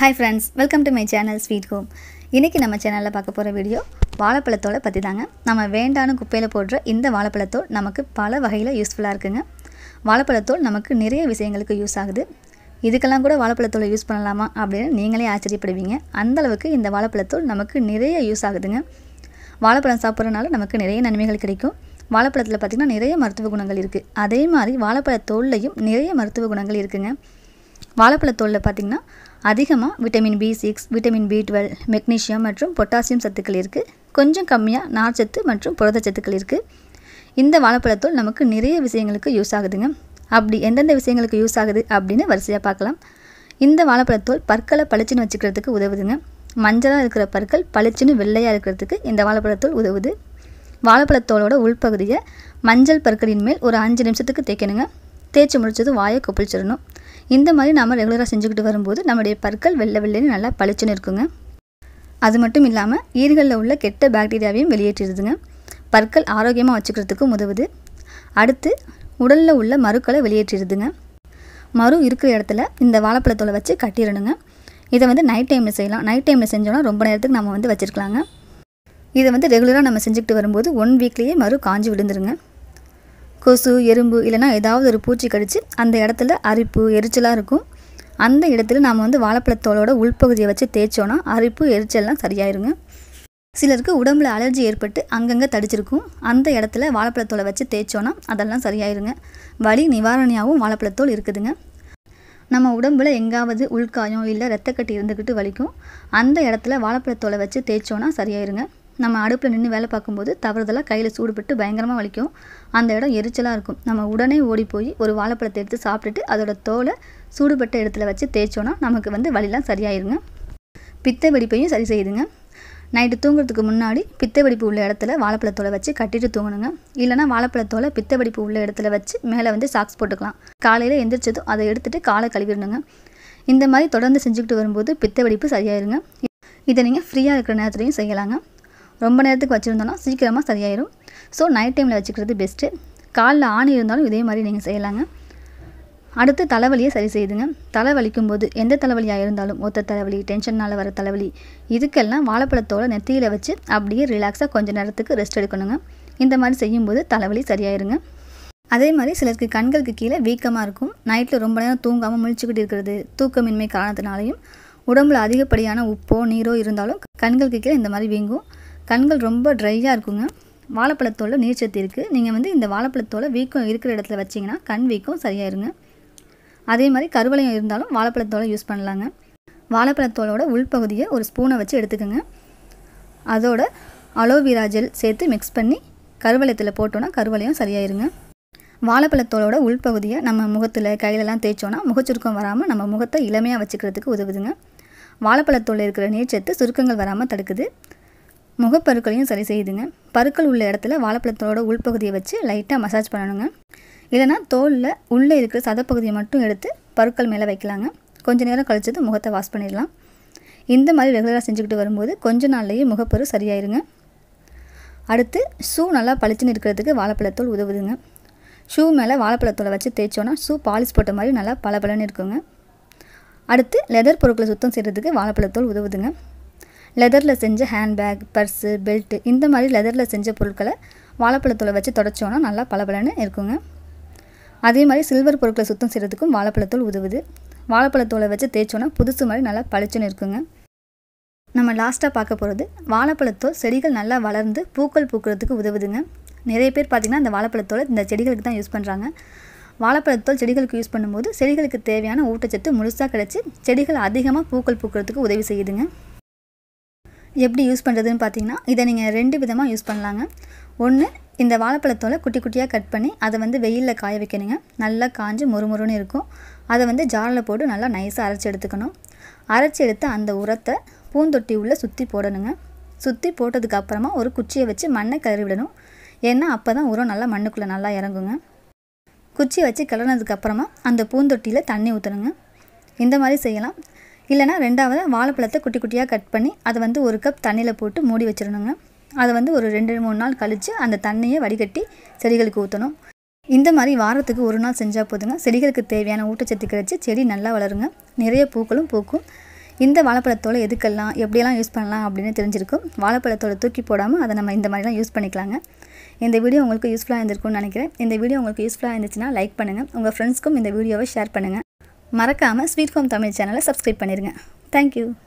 hi friends welcome to my channel sweet home இன்றைக்கி நம்ம சேனலில் பார்க்க போகிற வீடியோ வாழைப்பழத்தோலை பற்றி தாங்க நம்ம வேண்டான குப்பையில் போடுற இந்த வாழைப்பழத்தோல் நமக்கு பல வகையில் யூஸ்ஃபுல்லாக இருக்குங்க வாழைப்பழத்தோல் நமக்கு நிறைய விஷயங்களுக்கு யூஸ் ஆகுது இதுக்கெல்லாம் கூட வாழைப்பழத்தோலை யூஸ் பண்ணலாமா அப்படின்னு நீங்களே ஆச்சரியப்படுவீங்க அந்த அளவுக்கு இந்த வாழைப்பழத்தோல் நமக்கு நிறைய யூஸ் ஆகுதுங்க வாழைப்பழம் சாப்பிட்றதுனால நமக்கு நிறைய நன்மைகள் கிடைக்கும் வாழைப்பழத்தில் பார்த்திங்கன்னா நிறைய மருத்துவ குணங்கள் இருக்குது அதே மாதிரி வாழைப்பழத்தோல்லையும் நிறைய மருத்துவ குணங்கள் இருக்குங்க வாழைப்பழத்தோலில் பார்த்திங்கன்னா அதிகமாக vitamin B six vitamin B twelve magnesium மற்றும் பொட்டாசியம் சத்துக்கள் இருக்குது கொஞ்சம் கம்மியாக நார்ச்சத்து மற்றும் புரதச்சத்துக்கள் இருக்குது இந்த வாழைப்பழத்தோல் நமக்கு நிறைய விஷயங்களுக்கு யூஸ் ஆகுதுங்க அப்படி எந்தெந்த விஷயங்களுக்கு யூஸ் ஆகுது அப்படின்னு வரிசையாக பார்க்கலாம் இந்த வாழைப்பழத்தோல் பற்களை பளிச்சுன்னு வச்சுக்கிறதுக்கு உதவுதுங்க மஞ்சளாக இருக்கிற பற்கள் பளிச்சுன்னு வெள்ளையாக இருக்கிறதுக்கு இந்த வாழைப்பழத்தோல் உதவுது வாழைப்பழத்தோலோட உள்பகுதியை மஞ்சள் பற்களின் மேல் ஒரு அஞ்சு நிமிஷத்துக்கு தேய்க்கணுங்க தேய்ச்சி முடிச்சதும் வாயை கொப்பளிச்சிடணும் இந்த மாதிரி நம்ம ரெகுலராக செஞ்சுக்கிட்டு வரும்போது நம்மளுடைய பற்கள் வெள்ளை வெள்ளைன்னு நல்லா பளிச்சுன்னு இருக்குங்க அது மட்டும் இல்லாமல் ஈறுகளில் உள்ள கெட்ட பாக்டீரியாவையும் வெளியேற்றிடுதுங்க பற்கள் ஆரோக்கியமாக வச்சுக்கிறதுக்கும் உதவுது அடுத்து உடலில் உள்ள மருக்களை வெளியேற்றிடுதுங்க மரு இருக்கிற இடத்துல இந்த வாழைப்பழத்தோலை வச்சு கட்டிடணுங்க இதை வந்து நைட் டைமில் செய்யலாம் நைட் டைமில் செஞ்சோன்னா ரொம்ப நேரத்துக்கு நம்ம வந்து வச்சுருக்கலாங்க இதை வந்து ரெகுலராக நம்ம செஞ்சுக்கிட்டு வரும்போது ஒன் வீக்லேயே மறு காஞ்சி விழுந்துருங்க கொசு எறும்பு இல்லைனா ஏதாவது ஒரு பூச்சி கடிச்சு அந்த இடத்துல அரிப்பு எரிச்சலாக இருக்கும் அந்த இடத்துல நாம் வந்து வாழைப்பழத்தோலோட உள்பகுதியை வச்சு தேய்ச்சோன்னா அரிப்பு எரிச்சல்லாம் சரியாயிருங்க சிலருக்கு உடம்புல அலர்ஜி ஏற்பட்டு அங்கங்கே தடிச்சிருக்கும் அந்த இடத்துல வாழைப்பழத்தோலை வச்சு தேய்ச்சோன்னா அதெல்லாம் சரியாயிருங்க வலி நிவாரணியாகவும் வாழைப்பழத்தோல் இருக்குதுங்க நம்ம உடம்புல எங்காவது உள்காயம் இல்லை ரத்தக்கட்டி இருந்துக்கிட்டு வலிக்கும் அந்த இடத்துல வாழைப்பழத்தோலை வச்சு தேய்ச்சோன்னா சரியாயிருங்க நம்ம அடுப்பில் நின்று வேலை பார்க்கும்போது தவறுதலாக கையில் சூடுபட்டு பயங்கரமாக வலிக்கும் அந்த இடம் எரிச்சலாக இருக்கும் நம்ம உடனே ஓடி போய் ஒரு வாழைப்பழத்தை எடுத்து சாப்பிட்டுட்டு அதோட தோலை சூடுபட்ட இடத்துல வச்சு தேய்ச்சோன்னா நமக்கு வந்து வலிலாம் சரியாயிருங்க பித்த வெடிப்பையும் சரி செய்யுதுங்க நைட்டு தூங்குறதுக்கு முன்னாடி பித்த வெடிப்பு உள்ள இடத்துல வாழைப்பழத்தோலை வச்சு கட்டிட்டு தூங்கணுங்க இல்லைனா வாழைப்பழத்தோலை பித்த வெடிப்பு உள்ள இடத்துல வச்சு மேலே வந்து சாக்ஸ் போட்டுக்கலாம் காலையில் எந்திரிச்சதும் அதை எடுத்துகிட்டு காலை கழுவிடணுங்க இந்த மாதிரி தொடர்ந்து செஞ்சுக்கிட்டு வரும்போது பித்த வெடிப்பு சரியாயிருங்க இதை நீங்கள் ஃப்ரீயாக இருக்கிற நேரத்துலையும் செய்யலாங்க ரொம்ப நேரத்துக்கு வச்சுருந்தோன்னா சீக்கிரமாக சரியாயிடும் ஸோ நைட் டைமில் வச்சுக்கிறது பெஸ்ட்டு காலில் ஆணி இருந்தாலும் இதே மாதிரி நீங்கள் செய்யலாங்க அடுத்து தலைவலியை சரி செய்யுதுங்க தலை வலிக்கும் போது எந்த தலைவலியாக இருந்தாலும் ஒத்த தலைவலி டென்ஷனால் வர தலைவலி இதுக்கெல்லாம் வாழைப்பழத்தோட நெத்தியில் வச்சு அப்படியே ரிலாக்ஸாக கொஞ்சம் நேரத்துக்கு ரெஸ்ட் எடுக்கணுங்க இந்த மாதிரி செய்யும்போது தலைவலி சரியாயிருங்க அதே மாதிரி சிலருக்கு கண்களுக்கு கீழே வீக்கமாக இருக்கும் நைட்டில் ரொம்ப நேரம் தூங்காமல் முழிச்சுக்கிட்டு இருக்கிறது தூக்கமின்மை காரணத்தினாலையும் உடம்புல அதிகப்படியான உப்போ நீரோ இருந்தாலும் கண்களுக்கு கீழே இந்த மாதிரி வீங்கும் கண்கள் ரொம்ப ட்ரையாக இருக்குங்க வாழைப்பழத்தோல நீர்ச்சத்து இருக்குது நீங்கள் வந்து இந்த வாழைப்பழத்தோல வீக்கம் இருக்கிற இடத்துல வச்சிங்கன்னா கண் வீக்கம் சரியாயிருங்க அதே மாதிரி கருவளையம் இருந்தாலும் வாழைப்பழத்தோலை யூஸ் பண்ணலாங்க வாழைப்பழத்தோலோட உள்பகுதியை ஒரு ஸ்பூனை வச்சு எடுத்துக்கோங்க அதோட அலோவேரா ஜெல் சேர்த்து மிக்ஸ் பண்ணி கருவளையத்தில் போட்டோன்னா கருவளையம் சரியாயிருங்க வாழைப்பழத்தோலோட உள்பகுதியை நம்ம முகத்தில் கையிலலாம் தேய்ச்சோன்னா முகச்சுருக்கம் வராமல் நம்ம முகத்தை இளமையாக வச்சுக்கிறதுக்கு உதவுதுங்க வாழைப்பழத்தோல் இருக்கிற நீர்ச்சத்து சுருக்கங்கள் வராமல் தடுக்குது முகப்பருக்களையும் சரி செய்யுதுங்க பருக்கள் உள்ள இடத்துல வாழைப்பழத்தோட உள்பகுதியை வச்சு லைட்டாக மசாஜ் பண்ணணுங்க இல்லைனா தோலில் உள்ளே இருக்கிற சதப்பகுதியை மட்டும் எடுத்து பருக்கள் மேலே வைக்கலாங்க கொஞ்ச நேரம் கழிச்சது முகத்தை வாஷ் பண்ணிடலாம் இந்த மாதிரி ரெகுலராக செஞ்சுக்கிட்டு வரும்போது கொஞ்ச நாள்லேயே முகப்பரு சரியாயிருங்க அடுத்து ஷூ நல்லா பளிச்சுன்னு இருக்கிறதுக்கு வாழைப்பழத்தோல் உதவுதுங்க ஷூ மேலே வாழைப்பழத்தோலை வச்சு தேய்ச்சோன்னா ஷூ பாலிஷ் போட்ட மாதிரி நல்லா பளபளன்னு இருக்குங்க அடுத்து லெதர் பொருட்களை சுத்தம் செய்கிறதுக்கு வாழைப்பழத்தோல் உதவுதுங்க லெதரில் செஞ்ச ஹேண்ட்பேக் பர்ஸு பெல்ட்டு இந்த மாதிரி லெதரில் செஞ்ச பொருட்களை வாழைப்பழத்தோலை வச்சு தொடச்சோன்னா நல்லா பளபளன்னு இருக்குங்க அதே மாதிரி சில்வர் பொருட்களை சுத்தம் செய்கிறதுக்கும் வாழைப்பழத்தோல் உதவுது வாழைப்பழத்தோலை வச்சு தேய்ச்சோன்னா புதுசு மாதிரி நல்லா பளிச்சுன்னு இருக்குங்க நம்ம லாஸ்ட்டாக பார்க்க போகிறது வாழைப்பழத்தோல் செடிகள் நல்லா வளர்ந்து பூக்கள் பூக்கிறதுக்கு உதவுதுங்க நிறைய பேர் பார்த்திங்கன்னா இந்த வாழைப்பழத்தோலை இந்த செடிகளுக்கு தான் யூஸ் பண்ணுறாங்க வாழைப்பழத்தோல் செடிகளுக்கு யூஸ் பண்ணும்போது செடிகளுக்கு தேவையான ஊட்டச்சத்து முழுசாக கிடச்சி செடிகள் அதிகமாக பூக்கள் பூக்கிறதுக்கு உதவி செய்யுதுங்க எப்படி யூஸ் பண்ணுறதுன்னு பார்த்தீங்கன்னா இதை நீங்கள் ரெண்டு விதமாக யூஸ் பண்ணலாங்க ஒன்று இந்த வாழைப்பழத்தோலை குட்டி குட்டியாக கட் பண்ணி அதை வந்து வெயிலில் காய வைக்கணுங்க நல்லா காஞ்சு மொறுமொறுன்னு இருக்கும் அதை வந்து ஜாரில் போட்டு நல்லா நைஸாக அரைச்சி எடுத்துக்கணும் அரைச்சி எடுத்து அந்த உரத்தை பூந்தொட்டி உள்ளே சுற்றி போடணுங்க சுற்றி போட்டதுக்கு அப்புறமா ஒரு குச்சியை வச்சு மண்ணை கிளறி விடணும் ஏன்னா அப்போ தான் உரம் நல்லா மண்ணுக்குள்ளே நல்லா இறங்குங்க குச்சியை வச்சு கிளறினதுக்கு அப்புறமா அந்த பூந்தொட்டியில் தண்ணி ஊற்றணுங்க இந்த மாதிரி செய்யலாம் இல்லைனா ரெண்டாவது வாழைப்பழத்தை குட்டி குட்டியாக கட் பண்ணி அதை வந்து ஒரு கப் தண்ணியில் போட்டு மூடி வச்சிடணுங்க அதை வந்து ஒரு ரெண்டு மூணு நாள் கழித்து அந்த தண்ணியை வடிகட்டி செடிகளுக்கு ஊற்றணும் இந்த மாதிரி வாரத்துக்கு ஒரு நாள் செஞ்சால் போதுங்க செடிகளுக்கு தேவையான ஊட்டச்சத்து கிடைச்சி செடி நல்லா வளருங்க நிறைய பூக்களும் பூக்கும் இந்த வாழைப்பழத்தோலை எதுக்கெல்லாம் எப்படியெல்லாம் யூஸ் பண்ணலாம் அப்படின்னு தெரிஞ்சிருக்கும் வாழைப்பழத்தோலை தூக்கி போடாமல் அதை நம்ம இந்த மாதிரிலாம் யூஸ் பண்ணிக்கலாங்க இந்த வீடியோ உங்களுக்கு யூஸ்ஃபுல்லாக இருந்திருக்கும்னு நினைக்கிறேன் இந்த வீடியோ உங்களுக்கு யூஸ்ஃபுல்லாக இருந்துச்சுன்னா லைக் பண்ணுங்கள் உங்கள் ஃப்ரெண்ட்ஸ்க்கும் இந்த வீடியோவை ஷேர் பண்ணுங்கள் மறக்காமல் ஸ்வீட் ஹோம் தமிழ் சேனலை சப்ஸ்கிரைப் பண்ணிடுங்க தேங்க்யூ